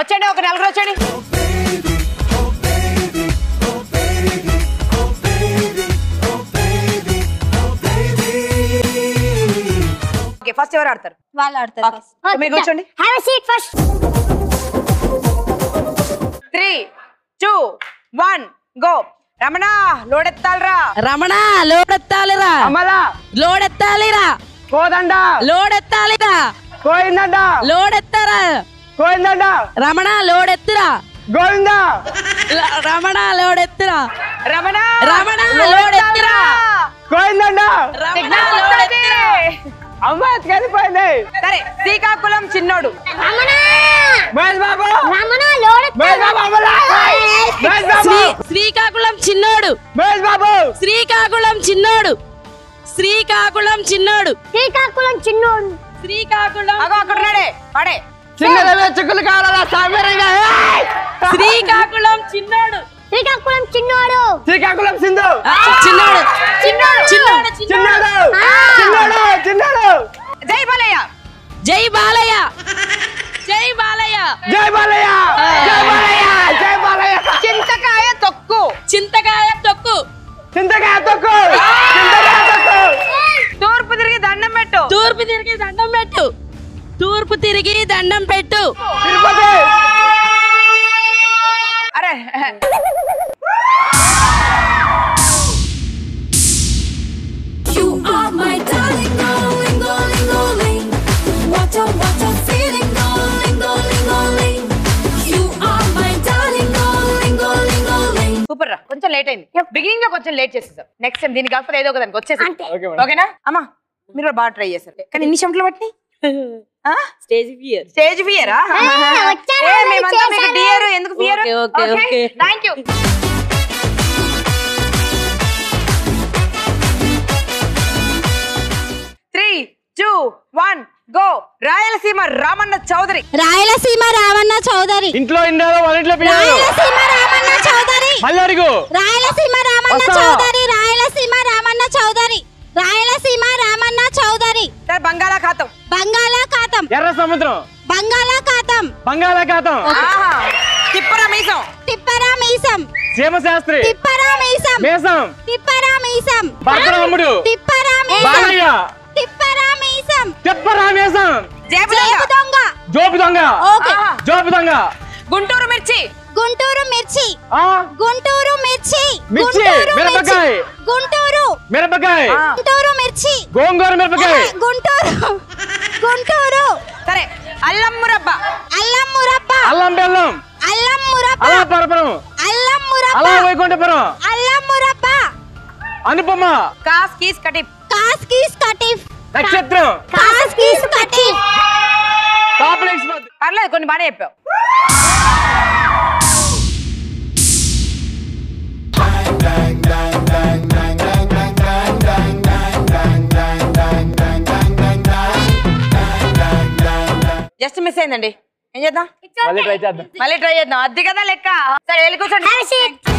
వచ్చండి ఒక నలుగురు వచ్చండి ఓకే ఫస్ట్ ఎవరు ఆడతారు వాళ్ళు ఆడతారు Okay. సో మీరు కూర్చోండి have seat first three two one go Ramana లోడెత్తాలరా రమణ లోడెత్తాలిరా అమలా లోడెత్తాలిరా కోదండ లోడెత్తాలిరా కోయిందండ లోడెత్తారా కోయిందండ రమణ లోడెత్తురా గోవింద ల- రమణ లోడెత్తురా రమణ రమణ లోడెత్తురా కోయిందండ రమణ లోడెత్తురా అమ్మ ఎత్తుకెళ్ళిపోయింది సరే శ్రీకాకుళం చిన్నోడు మహేష్ బాబు రమణ లోడ్ మహేష్ బాబు అమలా మహేష్ బాబు శ్రీ శ్రీకాకుళం చిన్నోడు మహేష్ బాబు శ్రీకాకుళం చిన్నోడు శ్రీకాకుళం చిన్నోడు శ్రీకాకుళం చిన్నోడు శ్రీకాకుళం అగో అక్కడ ఉన్నాడే వాడే చిన్నదవే చుక్కులు కావాలా సామీరంగా శ్రీకాకుళం చిన్నోడు శ్రీకాకుళం చిన్నోడు శ్రీకాకుళం సింధు ఆ, చిన్నోడు చిన్నోడు చిన్నోడు చిన్నోడు చిన్నాడు చిన్నాడు చిన్నాడు జై బాలయ్య జై బాలయ్య జై బాలయ్య జై బాలయ్య జై బాలయ్య జై బాలయ్య చింతకాయ తొక్కు చింతకాయ తొక్కు చింతకాయ తొక్కు చింతకాయ తొక్కు తూర్పు తిరిగి దండం పెట్టు తూర్పు తిరిగి దండం పెట్టు తూర్పు తిరిగి దండం పెట్టు తిరుపతి అరే You are my darling, darling, darling, darling. What a, what a feeling, darling, darling, darling. You are my darling, darling, darling, darling. Super రా కొంచెం లేట్ అయింది బిగినింగ్ లో కొంచెం లేట్ చేసేసాం నెక్స్ట్ టైం దీనికి కాకపోతే ఏదో ఒక దానికి వచ్చేసి అంతే. Okay madam. ఓకేనా అమ్మా మీరు కూడా బాగా ట్రై చేశారు కానీ ఇన్ని చెమటలు పట్టినాయి స్టేజ్ ఫియర్ స్టేజ్ ఫియరా వచ్చారా? మేమంతా మీకు చేశాను. డియర్ ఎందుకు fear okay, okay, okay. Thank you three two one go Rayalaseema Ramanna Chowdary Rayalaseema Ramanna Chowdary ఇంట్లో ఇండాలో వాళ్ళ ఇంట్లో పిల్లలు రాయలసీమ రామన్న చౌదరి మళ్ళీ అడుగు రాయలసీమ రామన్న వస్తావా? చౌదరి రాయలసీమ రామన్న చౌదరి రాయలసీమ రామన్న చౌదరి సార్ బంగాళాఖాతం బంగాళాఖాతం ఎర్ర సముద్రం బంగాళాఖాతం బంగాళాఖాతం ఆహా. తిప్పరా మీసం తిప్పరా మీసం సీమశాస్త్రి తిప్పరా మీసం మేసం తిప్పరా మీసం భరతరాముడు తిప్పరా మీసం బాలయ్య తిప్పరా మీసం తెప్పరా మేసం జేబు జేబు దొంగ. దొంగ జోపు దొంగ ఓకే ఆహా. జోపు దొంగ గుంటూరు మిర్చి గుంటూరు మిర్చి ఆ గుంటూరు మిర్చి మిర్చి, గుంటూరు మిరపకాయ. గుంటూరు మిరపకాయ ఆ. గుంటూరు మిర్చి గోంగూర మిరపకాయ ఆహా, గుంటూరు గుంటూరు సరే అల్లం మురబ్బ అల్లం మురబ్బ అల్లం బెల్లం అల్లం మురబ్బ అలా పరపురం అల్లం మురబ్బ అలా వైకుంఠపురం అల్లం మురబ్బ అనుపమ కాస్ కీస్ కటిప్ కాస్ కీస్ కటిఫ్ నక్షత్రం కాస్ కీస్ కటిఫ్ కాంప్లెక్స్ మధ్య. పర్లేదు కొన్ని బాగానే చెప్పావు జస్ట్ మిస్ అయిందండి ఏం చేద్దాం మళ్ళీ ట్రై చేద్దాం మళ్ళీ ట్రై చేద్దాం అది కదా లెక్క సరే వెళ్ళి కూర్చోండి Have a seat.